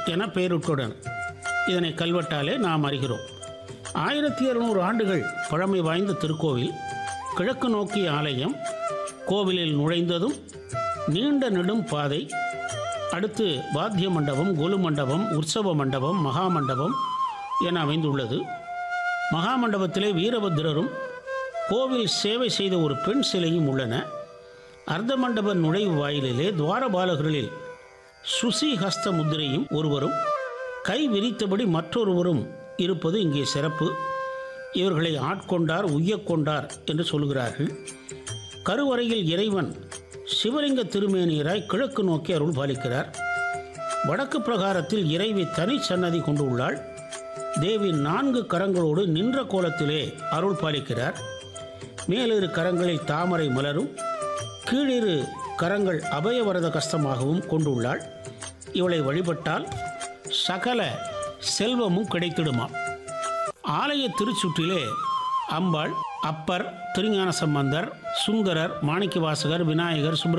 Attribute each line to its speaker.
Speaker 1: என பெயரிட்டுடன் இதனை கல்வெட்டாலே நாம் அறிகிறோம் ஆயிரத்தி இருநூறு ஆண்டுகள் பழமை வாய்ந்த திருக்கோவில் கிழக்கு நோக்கிய ஆலயம் கோவிலில் நுழைந்ததும் நீண்ட நெடும் பாதை அடுத்து வாத்திய மண்டபம் கொலு மண்டபம் உற்சவ மண்டபம் மகா மண்டபம் என அமைந்துள்ளது மகா மண்டபத்திலே வீரபத்திரரும் கோவில் சேவை செய்த ஒரு பெண் சிலையும் உள்ளன அர்த்த மண்டப நுழைவு வாயிலிலே துவாரபாலகர்களில் சுசி ஹஸ்த முத்திரையும் ஒருவரும் கை விரித்தபடி மற்றொருவரும் இருப்பது இங்கே சிறப்பு இவர்களை ஆட்கொண்டார் உய்யக்கொண்டார் என்று சொல்கிறார்கள் கருவறையில் இறைவன் சிவலிங்க திருமேனியராய் கிழக்கு நோக்கி அருள் பாலிக்கிறார் வடக்கு பிரகாரத்தில் இறைவி தனி சன்னதி கொண்டுள்ளாள் தேவி நான்கு கரங்களோடு நின்ற கோலத்திலே அருள் பாலிக்கிறார் மேலிரு கரங்களில் தாமரை மலரும் கீழிரு கரங்கள் அபயவரத கஸ்தமாகவும் கொண்டுள்ளாள் இவளை வழிபட்டால் சகல செல்வமும் கிடைத்திடுமாம் ஆலய திருச்சுற்றிலே அம்பாள் அப்பர் திருஞான சம்பந்தர் சுந்தரர் மாணிக்கவாசகர் விநாயகர் சுப்பிர